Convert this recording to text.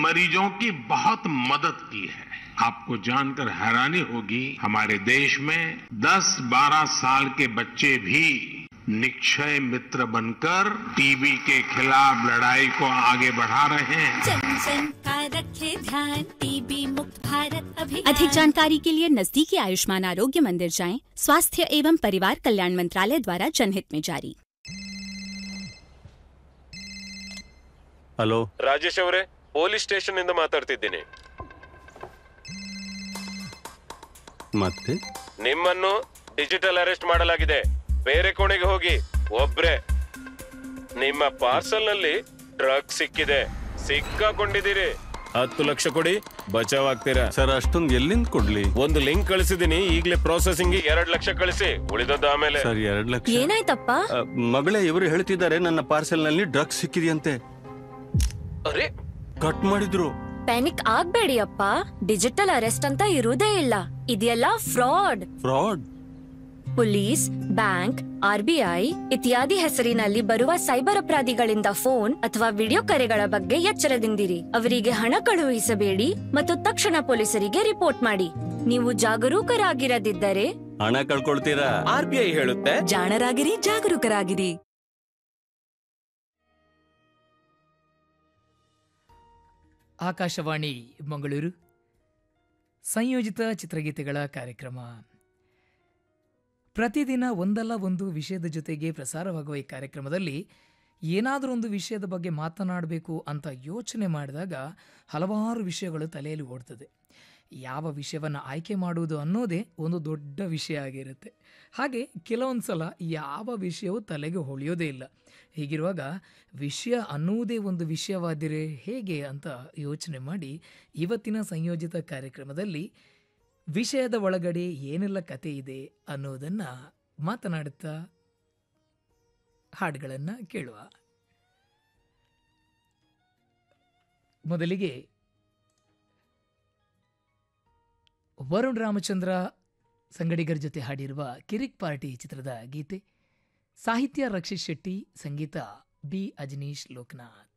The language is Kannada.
मरीजों की बहुत मदद की है आपको जानकर हैरानी होगी हमारे देश में 10-12 साल के बच्चे भी निक्षय मित्र बनकर टीबी के खिलाफ लड़ाई को आगे बढ़ा रहे हैं जन जन का रखे ध्यान टीबी मुक्त भारत अभियान अधिक जानकारी के लिए नजदीकी आयुष्मान आरोग्य मंदिर जाएं स्वास्थ्य एवं परिवार कल्याण मंत्रालय द्वारा जनहित में जारी ಹಲೋ ರಾಜೇಶ್ ಅವರೇ ಪೊಲೀಸ್ ಸ್ಟೇಷನ್ ಇಂದ ಮಾತಾಡ್ತಿದ್ದೀನಿ ಮತ್ತೆ ನಿಮ್ಮನ್ನು ಡಿಜಿಟಲ್ ಅರೆಸ್ಟ್ ಮಾಡಲಾಗಿದೆ ಬೇರೆ ಕೋಣೆಗೆ ಹೋಗಿ ಒಬ್ರೆ ನಿಮ್ಮ ಪಾರ್ಸಲ್ ನಲ್ಲಿ ಡ್ರಗ್ ಸಿಕ್ಕಿದೆ ಸಿಕ್ಕಾಕೊಂಡಿದ್ದೀರಿ ಹತ್ತು ಲಕ್ಷ ಕೊಡಿ ಬಚಾವ್ ಆಗ್ತೀರಾ ಸರ್ ಅಷ್ಟೊಂದು ಎಲ್ಲಿಂದ ಕೊಡ್ಲಿ ಒಂದು ಲಿಂಕ್ ಕಳಿಸಿದೀನಿ ಈಗಲೇ ಪ್ರೊಸೆಸಿಂಗ್ ಎರಡ್ ಲಕ್ಷ ಕಳಿಸಿ ಉಳಿದದ್ದು ಆಮೇಲೆ ಸರ್ ಎರಡ್ ಲಕ್ಷ ಏನಾಯ್ತಪ್ಪ ಅ, ಮಗಳೇ ಇವರು ಹೇಳ್ತಿದ್ದಾರೆ ನನ್ನ ಪಾರ್ಸೆಲ್ ನಲ್ಲಿ ಡ್ರಗ್ಸ್ ಸಿಕ್ಕಿದೆಯಂತೆ ಅರೆ ಕಟ್ ಮಾಡಿದ್ರು ಪ್ಯಾನಿಕ್ ಆಗ್ಬೇಡಿ ಅಪ್ಪ ಡಿಜಿಟಲ್ ಅರೆಸ್ಟ್ ಅಂತ ಇರುವುದೇ ಇಲ್ಲ ಇದೆಲ್ಲ fraud fraud police bank RBI ಇತ್ಯಾದಿ ಹೆಸರಿನಲ್ಲಿ ಬರುವ ಸೈಬರ್ ಅಪರಾಧಿಗಳಿಂದ ಫೋನ್ ಅಥವಾ ವಿಡಿಯೋ ಕರೆಗಳ ಬಗ್ಗೆ ಎಚ್ಚರದಿಂದಿರಿ ಅವರಿಗೆ ಹಣ ಕಳುಹಿಸಬೇಡಿ ಮತ್ತು ತಕ್ಷಣ ಪೊಲೀಸರಿಗೆ ರಿಪೋರ್ಟ್ ಮಾಡಿ ನೀವು ಜಾಗರೂಕರಾಗಿರದಿದ್ದರೆ ಹಣ ಕಳ್ಕೊಳ್ತೀರಾ ಆರ್ ಬಿ ಐ ಹೇಳುತ್ತೆ ಜಾಣರಾಗಿರಿ ಜಾಗರೂಕರಾಗಿರಿ ಆಕಾಶವಾಣಿ ಮಂಗಳೂರು ಸಂಯೋಜಿತ ಚಿತ್ರಗೀತೆಗಳ ಕಾರ್ಯಕ್ರಮ ಪ್ರತಿದಿನ ಒಂದಲ್ಲ ಒಂದು ವಿಷಯದ ಜೊತೆಗೆ ಪ್ರಸಾರವಾಗುವ ಈ ಕಾರ್ಯಕ್ರಮದಲ್ಲಿ ಏನಾದರೂ ಒಂದು ವಿಷಯದ ಬಗ್ಗೆ ಮಾತನಾಡಬೇಕು ಅಂತ ಯೋಚನೆ ಮಾಡಿದಾಗ ಹಲವಾರು ವಿಷಯಗಳು ತಲೆಯಲ್ಲಿ ಓಡ್ತದೆ ಯಾವ ವಿಷಯವನ್ನು ಆಯ್ಕೆ ಮಾಡುವುದು ಅನ್ನೋದೇ ಒಂದು ದೊಡ್ಡ ವಿಷಯ ಆಗಿರುತ್ತೆ ಹಾಗೆ ಕೆಲವೊಂದು ಸಲ ಯಾವ ವಿಷಯವೂ ತಲೆಗೆ ಹೊಳೆಯೋದೇ ಇಲ್ಲ ಹೀಗಿರುವಾಗ ವಿಷಯ ಅನ್ನುವುದೇ ಒಂದು ವಿಷಯವಾದರೆ ಹೇಗೆ ಅಂತ ಯೋಚನೆ ಮಾಡಿ ಇವತ್ತಿನ ಸಂಯೋಜಿತ ಕಾರ್ಯಕ್ರಮದಲ್ಲಿ ವಿಷಯದ ಒಳಗಡೆ ಏನೆಲ್ಲ ಕತೆ ಇದೆ ಅನ್ನೋದನ್ನು ಮಾತನಾಡುತ್ತಾ ಹಾಡುಗಳನ್ನು ಕೇಳುವ ಮೊದಲಿಗೆ ವರುಣ್ ರಾಮಚಂದ್ರ ಸಂಗಡಿಗರ ಜೊತೆ ಹಾಡಿರುವ ಕಿರಿಕ್ ಪಾರ್ಟಿ ಚಿತ್ರದ ಗೀತೆ ಸಾಹಿತ್ಯ ರಕ್ಷಿತ್ ಶೆಟ್ಟಿ ಸಂಗೀತ ಬಿ ಅಜನೀಶ್ ಲೋಕನಾಥ್